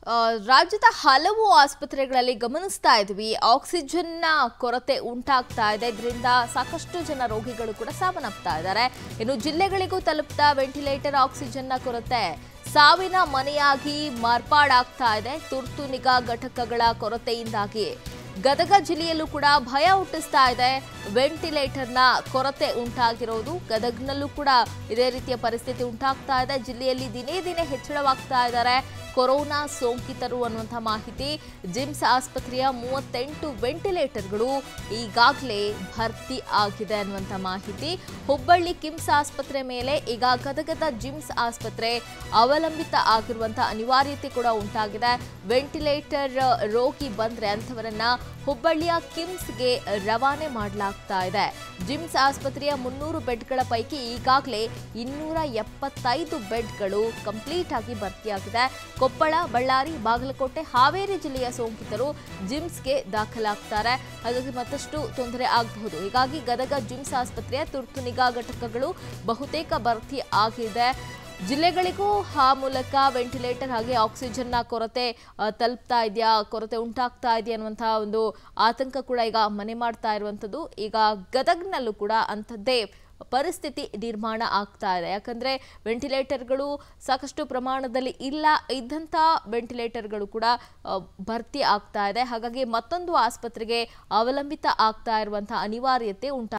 ಆ, ರಾಜ್ಯದ ಹಲವು ಆಸ್ಪತ್ರೆಗಳಲ್ಲಿ ಗಮನಿಸ್ತಾ ಇದ್ವಿ ಆಕ್ಸಿಜನ್ನ ಕೊರತೆ ಉಂಟಾಗ್ತಾ ಇದೆ ಇದರಿಂದ ಸಾಕಷ್ಟು ಜನ ರೋಗಿಗಳು ಕೂಡ ಸಾವನ್ನಪ್ತಾ ಇದ್ದಾರೆ ಇನ್ನು ಜಿಲ್ಲೆಗಳಿಗೂ ತಲುಪ್ತಾ ವೆಂಟಿಲೇಟರ್ ಆಕ್ಸಿಜನ್ನ ಕೊರತೆ ಸಾವಿನ ಮನೆಯಾಗಿ ಮಾರ್ಪಾಡಾಗ್ತಾ ಇದೆ ತುರ್ತು ನಿಗಾ ಘಟಕಗಳ ಕೊರತೆಯಿಂದಾಗಿ ಗದಗ ಜಿಲ್ಲೆಯಲ್ಲೂ ಕೂಡ ಭಯ ಹುಟ್ಟಿಸ್ತಾ ಇದೆ ವೆಂಟಿಲೇಟರ್ನ ಕೊರತೆ ಉಂಟಾಗಿರೋದು ಗದಗ್ನಲ್ಲೂ ಕೂಡ ಇದೇ ರೀತಿಯ ಪರಿಸ್ಥಿತಿ ಉಂಟಾಗ್ತಾ ಇದೆ ಜಿಲ್ಲೆಯಲ್ಲಿ ದಿನೇ ದಿನೇ ಹೆಚ್ಚಳವಾಗ್ತಾ ಇದ್ದಾರೆ ಕೊರೋನಾ ಸೋಂಕಿತರು ಅನ್ನುವಂಥ ಮಾಹಿತಿ ಜಿಮ್ಸ್ ಆಸ್ಪತ್ರೆಯ ಮೂವತ್ತೆಂಟು ವೆಂಟಿಲೇಟರ್ಗಳು ಈಗಾಗಲೇ ಭರ್ತಿ ಆಗಿದೆ ಅನ್ನುವಂಥ ಮಾಹಿತಿ ಹುಬ್ಬಳ್ಳಿ ಕಿಮ್ಸ್ ಆಸ್ಪತ್ರೆ ಮೇಲೆ ಈಗ ಗದಗದ ಜಿಮ್ಸ್ ಆಸ್ಪತ್ರೆ ಅವಲಂಬಿತ ಆಗಿರುವಂಥ ಅನಿವಾರ್ಯತೆ ಕೂಡ ಉಂಟಾಗಿದೆ ವೆಂಟಿಲೇಟರ್ ರೋಗಿ ಬಂದ್ರೆ ಅಂಥವರನ್ನ ಹುಬ್ಬಳ್ಳಿಯ ಕಿಮ್ಸ್ಗೆ ರವಾನೆ ಮಾಡಲಾಗ್ತಾ ಇದೆ ಜಿಮ್ಸ್ ಆಸ್ಪತ್ರೆಯ ಮುನ್ನೂರು ಬೆಡ್ಗಳ ಪೈಕಿ ಈಗಾಗಲೇ ಇನ್ನೂರ ಎಪ್ಪತ್ತೈದು ಬೆಡ್ಗಳು ಕಂಪ್ಲೀಟ್ ಆಗಿ ಭರ್ತಿಯಾಗಿದೆ ಕೊಪ್ಪಳ ಬಳ್ಳಾರಿ ಬಾಗಲಕೋಟೆ ಹಾವೇರಿ ಜಿಲ್ಲೆಯ ಸೋಂಕಿತರು ಜಿಮ್ಸ್ಗೆ ದಾಖಲಾಗ್ತಾರೆ ಹಾಗಾಗಿ ಮತ್ತಷ್ಟು ತೊಂದರೆ ಆಗಬಹುದು ಹೀಗಾಗಿ ಗದಗ ಜಿಮ್ಸ್ ಆಸ್ಪತ್ರೆಯ ತುರ್ತು ನಿಗಾ ಘಟಕಗಳು ಬಹುತೇಕ ಭರ್ತಿ ಆಗಿದೆ ಜಿಲ್ಲೆಗಳಿಗೂ ಆ ಮೂಲಕ ವೆಂಟಿಲೇಟರ್ ಹಾಗೆ ಆಕ್ಸಿಜನ್ನ ಕೊರತೆ ಆ, ತಲುಪ್ತಾ ಇದೆಯಾ ಕೊರತೆ ಉಂಟಾಗ್ತಾ ಇದೆಯಾ ಅನ್ನುವಂತಹ ಒಂದು ಆತಂಕ ಕೂಡ ಈಗ ಮನೆ ಮಾಡ್ತಾ ಇರುವಂಥದ್ದು ಈಗ ಗದಗ್ನಲ್ಲೂ ಕೂಡ ಅಂಥದ್ದೇ ಪರಿಸ್ಥಿತಿ ನಿರ್ಮಾಣ ಆಗ್ತಾ ಇದೆ ಯಾಕಂದ್ರೆ ವೆಂಟಿಲೇಟರ್ಗಳು ಸಾಕಷ್ಟು ಪ್ರಮಾಣದಲ್ಲಿ ಇಲ್ಲ ಇದ್ದಂಥ ವೆಂಟಿಲೇಟರ್ಗಳು ಕೂಡ ಆ, ಭರ್ತಿ ಆಗ್ತಾ ಇದೆ ಹಾಗಾಗಿ ಮತ್ತೊಂದು ಆಸ್ಪತ್ರೆಗೆ ಅವಲಂಬಿತ ಆಗ್ತಾ ಇರುವಂತಹ ಅನಿವಾರ್ಯತೆ ಉಂಟಾ